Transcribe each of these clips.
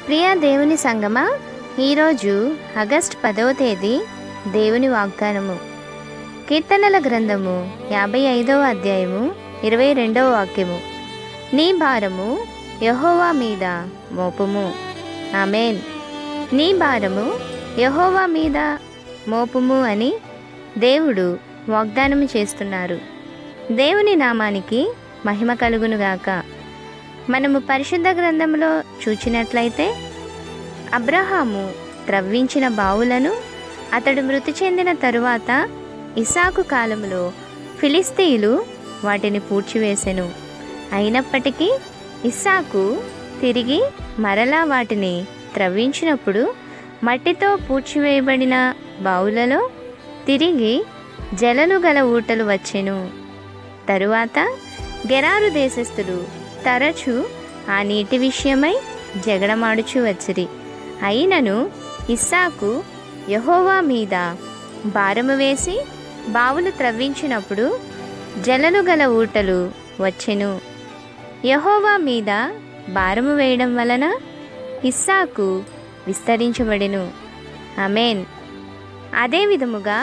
ప్రియ దేవుని సంగమా ఈరోజు ఆగస్ట్ పదవ తేదీ దేవుని వాగ్దానము కీర్తనల గ్రంథము యాభై ఐదవ అధ్యాయము ఇరవై రెండవ వాక్యము నీ భారము యహోవా మీద మోపుము ఆమెన్ నీ భారము యహోవా మీద మోపుము అని దేవుడు వాగ్దానము చేస్తున్నారు దేవుని నామానికి మహిమ కలుగునుగాక మనము పరిశుద్ధ గ్రంథంలో చూచినట్లయితే అబ్రహాము త్రవ్వించిన బావులను అతడు మృతి చెందిన తరువాత ఇసాకు కాలంలో ఫిలిస్తీయులు వాటిని పూడ్చివేసెను అయినప్పటికీ ఇస్సాకు తిరిగి మరలా వాటిని త్రవ్వించినప్పుడు మట్టితో పూడ్చివేయబడిన బావులలో తిరిగి జలలు గల ఊటలు వచ్చెను తరువాత గెరారు దేశస్థులు తరచు ఆ నీటి విషయమై జగడమాడుచు వచ్చిరి అయినను ఇస్సాకు యహోవా మీద భారము వేసి బావులు త్రవ్వించినప్పుడు జలలు గల ఊటలు వచ్చెను యహోవా మీద భారము వేయడం వలన ఇస్సాకు విస్తరించబడెను అమేన్ అదే విధముగా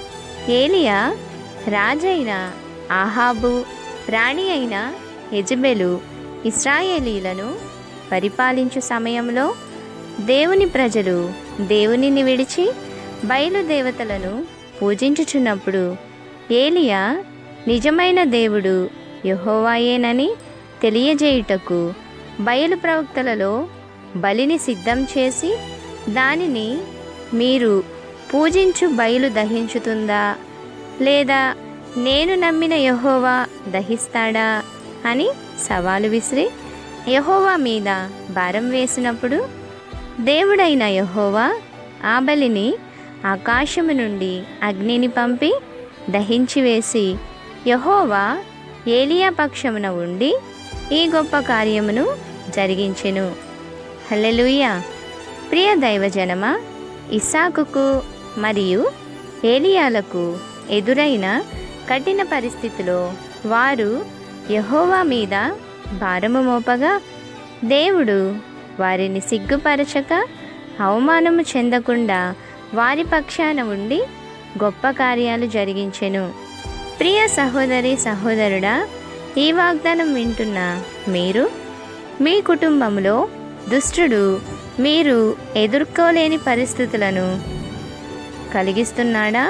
ఏలియా రాజైన ఆహాబు రాణి అయిన యజబెలు ఇస్రాయేలీలను పరిపాలించు సమయంలో దేవుని ప్రజలు దేవునిని విడిచి బయలుదేవతలను పూజించుచున్నప్పుడు ఏలియా నిజమైన దేవుడు యహోవాయేనని తెలియజేయుటకు బయలు ప్రవక్తలలో బలిని సిద్ధం చేసి దానిని మీరు పూజించు బయలు దహించుతుందా లేదా నేను నమ్మిన యహోవా దహిస్తాడా అని సవాలు విసిరి యహోవా మీద భారం వేసినప్పుడు దేవుడైన యహోవా ఆ బలిని ఆకాశము నుండి అగ్నిని పంపి దహించి వేసి యహోవా ఏలియా పక్షమున ఉండి ఈ గొప్ప కార్యమును జరిగించెను హల్లెలూయా ప్రియ దైవజనమ ఇస్సాకుకు మరియు ఏలియాలకు ఎదురైన కఠిన పరిస్థితిలో వారు యహోవా మీద భారము మోపగా దేవుడు వారిని సిగ్గుపరచక అవమానము చెందకుండా వారి పక్షాన ఉండి గొప్ప కార్యాలు జరిగించెను ప్రియ సహోదరి సహోదరుడా ఈ వాగ్దానం వింటున్న మీరు మీ కుటుంబంలో దుష్టుడు మీరు ఎదుర్కోలేని పరిస్థితులను కలిగిస్తున్నాడా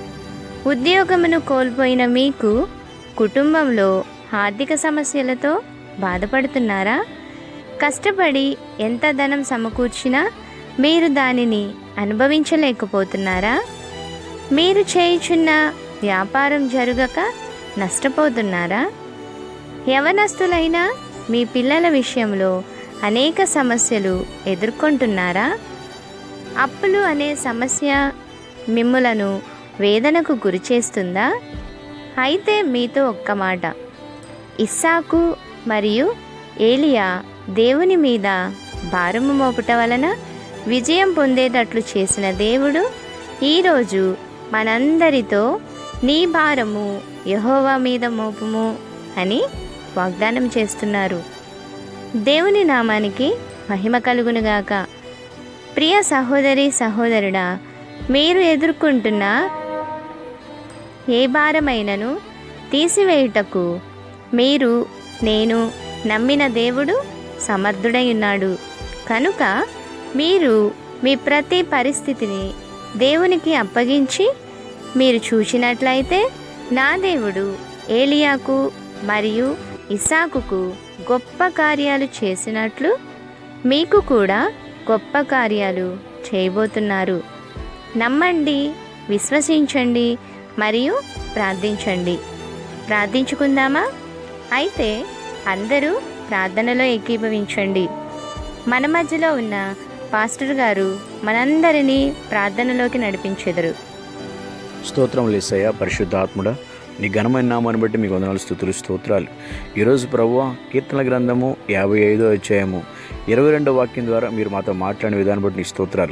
ఉద్యోగమును కోల్పోయిన మీకు కుటుంబంలో ఆర్థిక సమస్యలతో బాధపడుతున్నారా కష్టపడి ఎంత ధనం సమకూర్చినా మీరు దానిని అనుభవించలేకపోతున్నారా మీరు చేయుచున్న వ్యాపారం జరుగక నష్టపోతున్నారా యవనస్తులైన మీ పిల్లల విషయంలో అనేక సమస్యలు ఎదుర్కొంటున్నారా అప్పులు అనే సమస్య మిమ్ములను వేదనకు గురిచేస్తుందా అయితే మీతో ఒక్క మాట ఇస్సాకు మరియు ఏలియా దేవుని మీద భారము మోపుట వలన విజయం పొందేటట్లు చేసిన దేవుడు ఈరోజు మనందరితో నీ భారము యహోవా మీద మోపుము అని వాగ్దానం చేస్తున్నారు దేవుని నామానికి మహిమ కలుగునుగాక ప్రియ సహోదరి సహోదరుడా మీరు ఎదుర్కొంటున్న ఏ భారమైనను తీసివేయుటకు మీరు నేను నమ్మిన దేవుడు సమర్థుడై ఉన్నాడు కనుక మీరు మీ ప్రతి పరిస్థితిని దేవునికి అప్పగించి మీరు చూసినట్లయితే నా దేవుడు ఏలియాకు మరియు ఇసాకుకు గొప్ప కార్యాలు చేసినట్లు మీకు కూడా గొప్ప కార్యాలు చేయబోతున్నారు నమ్మండి విశ్వసించండి మరియు ప్రార్థించండి ప్రార్థించుకుందామా అయితే అందరూ ప్రార్థనలో ఏకీభవించండి మన మధ్యలో ఉన్న పాస్టర్ గారు మనందరినీ ప్రార్థనలోకి నడిపించెదరు స్తోత్రం లేసయ్య పరిశుద్ధాత్ముడ నీ ఘనమైన నామాన్ని బట్టి మీకు వందనాలు స్థుతులు స్తోత్రాలు ఈరోజు ప్రభు కీర్తన గ్రంథము యాభై ఐదో అధ్యాయము ఇరవై రెండో వాక్యం ద్వారా మీరు మాతో మాట్లాడిన విధానం బట్టి నీ స్తోత్రాలు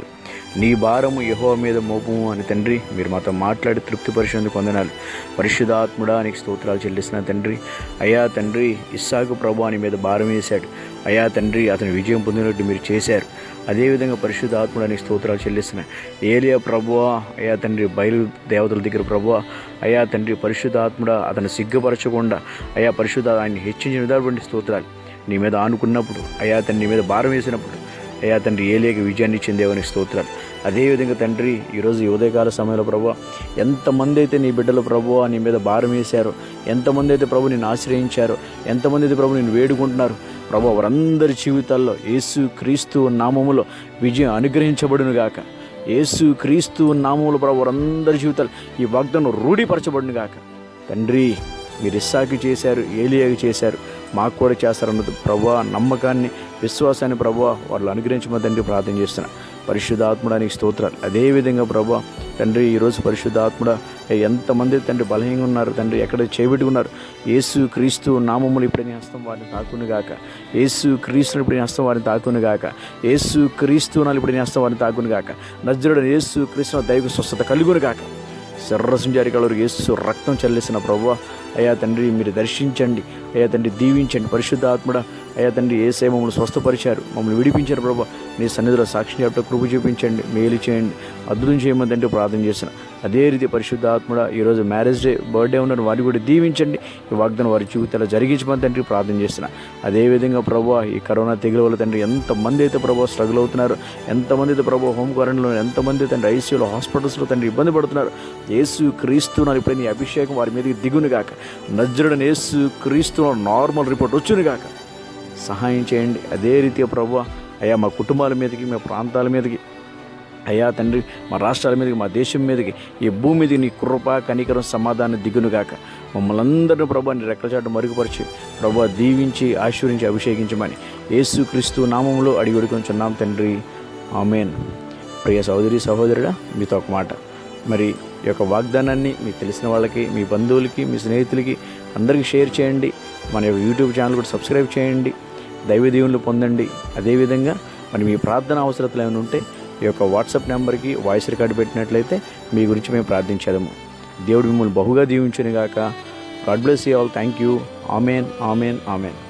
నీ భారము యహో మీద మోపము అని తండ్రి మీరు మాతో మాట్లాడి తృప్తిపరిచేందుకు వందనాలు పరిశుధాత్ముడా నీకు స్తోత్రాలు చెల్లిస్తున్నా తండ్రి అయ్యా తండ్రి ఇస్సాకు ప్రభు అని మీద భారం వేశాడు అయ్యా తండ్రి అతను విజయం పొందినట్టు మీరు చేశారు అదేవిధంగా పరిశుద్ధ ఆత్మడానికి స్తోత్రాలు చెల్లిస్తున్నాయి ఏలియా ప్రభువా అయ్యా తండ్రి బయలు దేవతల దగ్గర ప్రభువా అయ్యా తండ్రి పరిశుద్ధ ఆత్ముడ అతను సిగ్గుపరచకుండా అయ్యా పరిశుద్ధ ఆయన్ని హెచ్చించిన విధానటువంటి స్తోత్రాలు నీ మీద ఆనుకున్నప్పుడు అయ్యా తండ్రి నీ మీద భారం వేసినప్పుడు అయ్యా తండ్రి ఏలియాకి విజయాన్ని ఇచ్చిందేవని స్తోత్రాలు అదేవిధంగా తండ్రి ఈరోజు ఈ ఉదయకాల సమయంలో ప్రభు ఎంతమంది అయితే నీ బిడ్డలు ప్రభు నీ మీద భారం వేశారో ఎంతమంది అయితే ప్రభు నిన్ను ఆశ్రయించారో ఎంతమంది అయితే ప్రభు నిన్ను వేడుకుంటున్నారు ప్రభు వారందరి జీవితాల్లో యేసు క్రీస్తు నామములో విజయం అనుగ్రహించబడును గాక యేసు క్రీస్తు నామములో ప్రభు వారందరి జీవితాలు ఈ వాగ్దానం రూఢీపరచబడును గాక తండ్రి మీరు ఇస్సాకి చేశారు ఏలియాకి చేశారు మాకు కూడా చేస్తారన్నది ప్రభా నమ్మకాన్ని విశ్వాసాన్ని ప్రభా వాళ్ళు అనుగ్రహించమని తండ్రి ప్రార్థన చేస్తున్నా పరిశుద్ధాత్ముడానికి స్తోత్రాలు అదేవిధంగా ప్రభా తండ్రి ఈరోజు పరిశుద్ధాత్ముడ ఎంతమంది తండ్రి బలహీనంగా ఉన్నారు తండ్రి ఎక్కడ చేపెట్టుకున్నారు యేసు క్రీస్తు నామములు ఇప్పుడు నీ హస్తం వారిని తాకును గాక యేసు క్రీస్తుని ఇప్పుడు నీ హస్తం వారిని తాకును గాక యేసు క్రీస్తు నాలు ఇప్పుడు నీ హస్తం వారిని తాకును గాక నజరుడు యేసు క్రీస్తు దైవ స్వస్థత కలుగును గాక శర్రసించారి కలరు యేసు రక్తం చెల్లిసిన ప్రభు అయ్యా తండ్రి మీరు దర్శించండి అయ్యా తండ్రి దీవించండి పరిశుద్ధ ఆత్మడ అయ్యా తండ్రి ఏ సేవ మమ్మల్ని స్వస్థపరిచారు మమ్మల్ని విడిపించారు ప్రభు నీ సన్నిధిలో సాక్షి చెప్పడం కృప చూపించండి మేలు చేయండి అద్భుతం చేయమని తండ్రి ప్రార్థన చేసిన అదే రీతి పరిశుద్ధ ఆత్మడ ఈరోజు మ్యారేజ్ డే బర్త్డే ఉన్న వారిని కూడా దీవించండి ఈ వాగ్దానం వారి జీవితాలు జరిగించమని తండ్రి ప్రార్థన చేసిన అదేవిధంగా ప్రభు ఈ కరోనా తెగుల వల్ల తండ్రి ఎంతమంది అయితే ప్రభు స్ట్రగుల్ అవుతున్నారు ఎంతమంది అయితే ప్రభు హోమ్ క్వారంటైన్లో ఎంతమంది తండ్రి ఐసీయూలో హాస్పిటల్స్లో తండ్రి ఇబ్బంది పడుతున్నారు యేసు క్రీస్తు నాలు ఇప్పుడు నీ అభిషేకం వారి మీదకి దిగును గాక నజ్జరుడని యేసు క్రీస్తు నార్మల్ రిపోర్ట్ వచ్చును గాక సహాయం చేయండి అదే రీతిగా ప్రభు అయ్యా మా కుటుంబాల మీదకి మా ప్రాంతాల మీదకి అయ్యా తండ్రి మా రాష్ట్రాల మీదకి మా దేశం మీదకి ఈ భూమి మీదకి నీ కృప కనికరం సమాధానం దిగునుగాక మమ్మల్ని అందరినీ ప్రభా నీ రెక్కలచాటు మరుగుపరిచి ప్రభా దీవించి ఆశీర్వించి అభిషేకించమని యేసు క్రీస్తు నామంలో అడిగి అడుగుచున్నాం తండ్రి ఆమెన్ ప్రియ సహోదరి సహోదరుడా మీతో ఒక మాట మరి ఈ యొక్క వాగ్దానాన్ని మీకు తెలిసిన వాళ్ళకి మీ బంధువులకి మీ స్నేహితులకి అందరికీ షేర్ చేయండి మన యొక్క యూట్యూబ్ ఛానల్ కూడా సబ్స్క్రైబ్ చేయండి దైవ దీవులు పొందండి అదేవిధంగా మరి మీ ప్రార్థన అవసరతలు ఏమైనా ఉంటే ఈ యొక్క వాట్సాప్ నెంబర్కి వాయిస్ రికార్డు పెట్టినట్లయితే మీ గురించి మేము ప్రార్థించేదము దేవుడు మిమ్మల్ని బహుగా దీవించును గాక God bless you all thank you amen amen amen